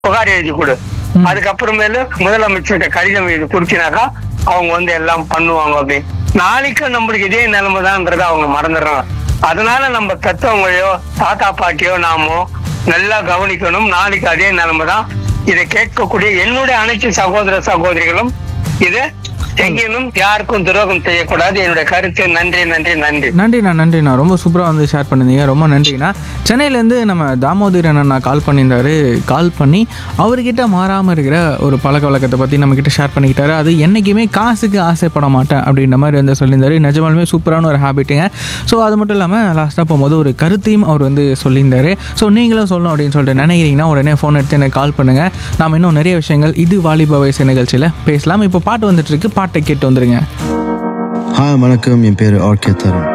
புகார் எழுதி கொடு அதுக்கப்புறமேலு முதலமைச்சர்கிட்ட கடிதம் எழுதி கொடுத்தினாக்கா அவங்க வந்து எல்லாம் பண்ணுவாங்க அப்படின்னு நாளைக்கு நம்மளுக்கு இதே நிலைமை தான்றதை அவங்க மறந்துடுறாங்க அதனால நம்ம பெத்தவங்களையோ தாத்தா பாட்டியோ நாமோ நல்லா கவனிக்கணும் நாளைக்கு அதே நிலைமை தான் இதை கேட்கக்கூடிய என்னுடைய அனைத்து சகோதர சகோதரிகளும் இதை எங்கேயும் யாருக்கும் துரோகம் செய்யக்கூடாது என்னுடைய கருத்து நன்றி நன்றி நன்றி நன்றிண்ணா நன்றிண்ணா ரொம்ப சூப்பராக வந்து ஷேர் பண்ணிருந்தீங்க ரொம்ப நன்றிண்ணா சென்னையிலேருந்து நம்ம தாமோதரன் அண்ணா கால் பண்ணியிருந்தாரு கால் பண்ணி அவர்கிட்ட மாறாமல் இருக்கிற ஒரு பழக்க வழக்கத்தை பற்றி நம்மக்கிட்ட ஷேர் பண்ணிக்கிட்டாரு அது என்றைக்குமே காசுக்கு ஆசைப்பட மாட்டேன் அப்படின்ற மாதிரி வந்து சொல்லியிருந்தாரு நிஜமாலுமே சூப்பரான ஒரு ஹேபிட்டுங்க ஸோ அது மட்டும் இல்லாமல் லாஸ்ட்டாக போகும்போது ஒரு கருத்தையும் அவர் வந்து சொல்லியிருந்தாரு ஸோ நீங்களும் சொல்லணும் அப்படின்னு சொல்லிட்டு நினைக்கிறீங்கன்னா உடனே ஃபோன் எடுத்து எனக்கு கால் பண்ணுங்கள் நாம் இன்னும் நிறைய விஷயங்கள் இது வாலிப வயசு நிகழ்ச்சியில் பேசலாம் இப்போ பாட்டு வந்துட்டு இருக்கு பாட்டை கேட்டு வந்துருங்க ஹாய் வணக்கம் என் பேர் ஆர்கே தருண்